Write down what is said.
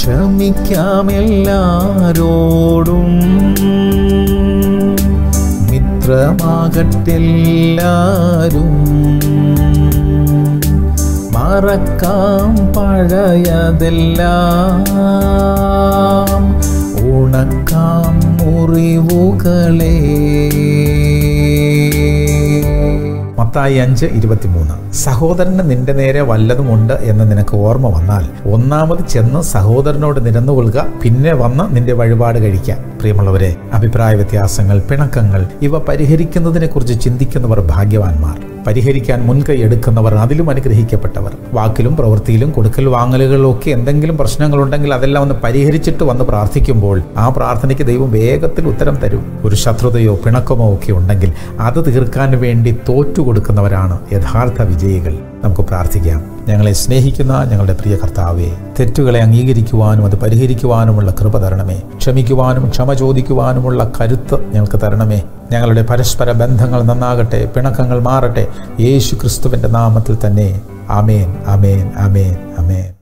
ക്ഷമിക്കാം എല്ലാരോടും മിത്രമാകട്ടെല്ലാരും മറക്കാം പഴയതെല്ലാം ഉണക്കാം മുറിവുകളെ മത്തായി അഞ്ച് ഇരുപത്തിമൂന്ന് സഹോദരന് നിന്റെ നേരെ വല്ലതുമുണ്ട് എന്ന് നിനക്ക് ഓർമ്മ വന്നാൽ ഒന്നാമത് ചെന്ന് സഹോദരനോട് നിരന്നുകൊള്ളുക പിന്നെ വന്ന് നിന്റെ വഴിപാട് കഴിക്കാം പ്രിയമുള്ളവരെ അഭിപ്രായ വ്യത്യാസങ്ങൾ പിണക്കങ്ങൾ ഇവ പരിഹരിക്കുന്നതിനെ കുറിച്ച് ചിന്തിക്കുന്നവർ ഭാഗ്യവാന്മാർ പരിഹരിക്കാൻ മുൻകൈ എടുക്കുന്നവർ അതിലും അനുഗ്രഹിക്കപ്പെട്ടവർ വാക്കിലും പ്രവൃത്തിയിലും കൊടുക്കൽ വാങ്ങലുകളിലും ഒക്കെ എന്തെങ്കിലും പ്രശ്നങ്ങളുണ്ടെങ്കിൽ അതെല്ലാം ഒന്ന് പരിഹരിച്ചിട്ട് വന്ന് പ്രാർത്ഥിക്കുമ്പോൾ ആ പ്രാർത്ഥനയ്ക്ക് ദൈവം വേഗത്തിൽ ഉത്തരം തരും ഒരു ശത്രുതയോ പിണക്കമോ ഒക്കെ ഉണ്ടെങ്കിൽ അത് തീർക്കാൻ വേണ്ടി തോറ്റു കൊടുക്കുന്നവരാണ് യഥാർത്ഥ വിജയികൾ നമുക്ക് പ്രാർത്ഥിക്കാം ഞങ്ങളെ സ്നേഹിക്കുന്ന ഞങ്ങളുടെ പ്രിയ കർത്താവെ തെറ്റുകളെ അംഗീകരിക്കുവാനും അത് പരിഹരിക്കുവാനുമുള്ള കൃപ തരണമേ ക്ഷമിക്കുവാനും ക്ഷമ ചോദിക്കുവാനുമുള്ള കരുത്ത് ഞങ്ങൾക്ക് തരണമേ ഞങ്ങളുടെ പരസ്പര ബന്ധങ്ങൾ നന്നാകട്ടെ പിണക്കങ്ങൾ മാറട്ടെ യേശു ക്രിസ്തുവിൻ്റെ നാമത്തിൽ തന്നെ ആമേൻ ആമേൻ ആമേൻ ആമേൻ